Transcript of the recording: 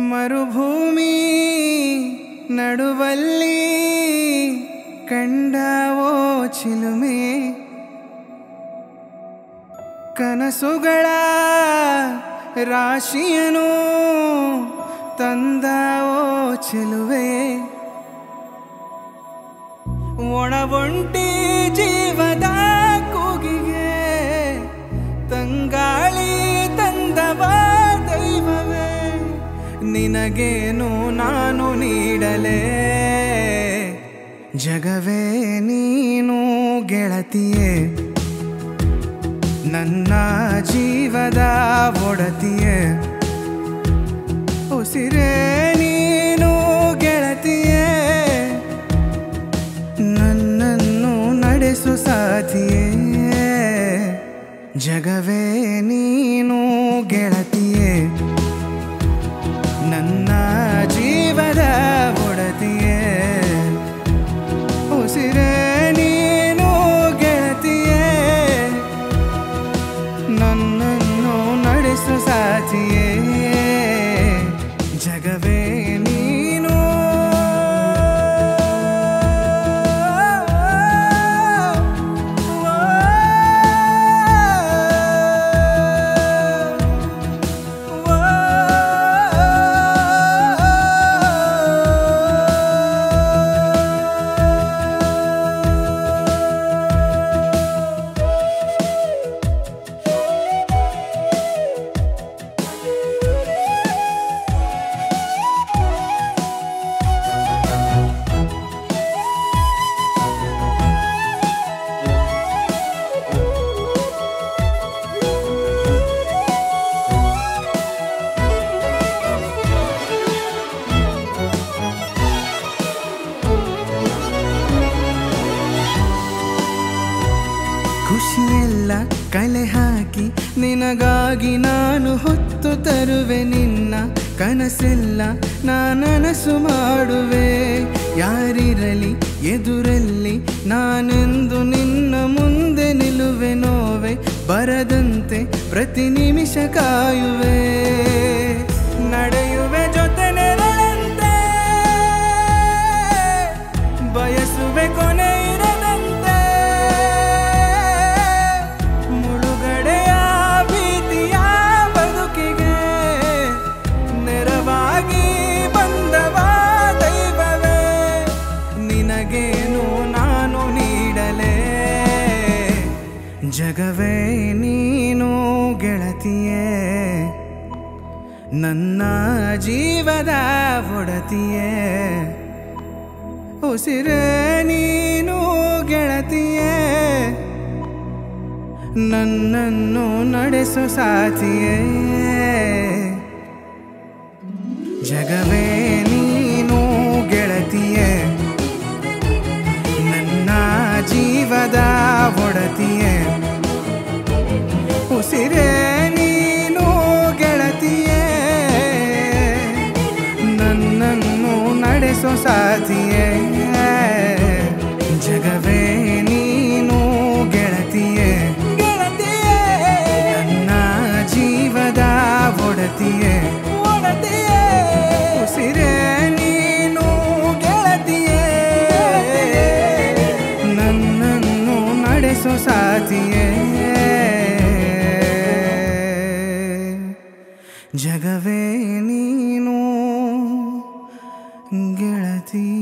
ಮರುಭೂಮಿ ನಡುವಲ್ಲಿ ಕಂಡವೋ ಚಿಲುಮೆ ಕನಸುಗಳ ರಾಶಿಯನು ತಂದವೋ ಚೆಲುವೆ ಒಣಬೊಂಟಿ ಜೀವದ ಕೂಗಿಗೆ ತಂಗಾಳಿ ತಂದವ ದೈವವೇ ನಿನಗೇನು ನಾನು ನೀಡಲೇ ಜಗವೇ ನೀನು ಗೆಳತಿಯೇ ನನ್ನ ಜೀವದ ಒಡತಿಯೇ ಉಸಿರೇ ನೀನು ಗೆಳತಿಯೇ ನನ್ನನ್ನು ನಡೆಸು ಸಾಥಿಯೇ ಜಗವೇ ನೀನು ಗೆಳತಿಯೇ ನನ್ನ ಜೀವದ ಒಡತಿಯೇ ಉಸಿರೇ ನೀನು ಗೆಳತಿಯೇ ನನ್ನನ್ನು ನಡೆಸು ಸಾಥಿಯೇ ಜಗವೇ ನೀನು ಖುಷಿಯೆಲ್ಲ ಕಲೆ ಹಾಕಿ ನಿನಗಾಗಿ ನಾನು ಹೊತ್ತು ತರುವೆ ನಿನ್ನ ಕನಸೆಲ್ಲ ನಾನನಸು ಮಾಡುವೆ ಯಾರಿರಲಿ ಎದುರಲ್ಲಿ ನಾನೆಂದು ನಿನ್ನ ಮುಂದೆ ನಿಲ್ಲುವೆ ನೋವೆ ಬರದಂತೆ ಪ್ರತಿ ನಿಮಿಷ ಕಾಯುವೆ ನಡೆಯುವೆ ಜೊತೆ ನೆರಳಂತೆ ಬಯಸುವೆ ಕೊನೆ ಇರದಂತೆ ಮುಳುಗಡೆಯ ಭೀತಿಯ ಬದುಕಿಗೆ ನೆರವಾಗಿ ಬಂದವ ದೈವವೇ ನಿನಗೇನು ನಾನು ನೀಡಲೇ ಜಗವೇ ನೀನು ಗೆಳತಿಯೇ ನನ್ನ ಜೀವದ ಒಡತಿಯೇ ಉಸಿರೇ ನೀನು ಗೆಳತಿಯೇ ನನ್ನನ್ನು ನಡೆಸೋ ಸಾಥಿಯೇ ಜಗವೇ ನೀನು ಗೆಳತಿಯೇ ನನ್ನ ಜೀವದ ಒಡತಿಯೇ ಉಸಿರೇ ನೀನು ಗೆಳತಿಯೇ ನನ್ನನ್ನು ನಡೆಸೋ ಸಾಥಿಯೇ ಜಗವೇ ನೀನು ಗೆಳತಿಯೇ ಗೆಳತಿಯೇ ನನ್ನ ಜೀವದ ಒಡತಿಯೇ ಒಡತಿಯೇ ಉಸಿರೇ ನೀನು ಗೆಳತಿಯೇ ನನ್ನನ್ನು ನಡೆಸೋ ಸಾಥಿಯೇ ಜಗವೇ ನೀನು ಗೆಳತಿ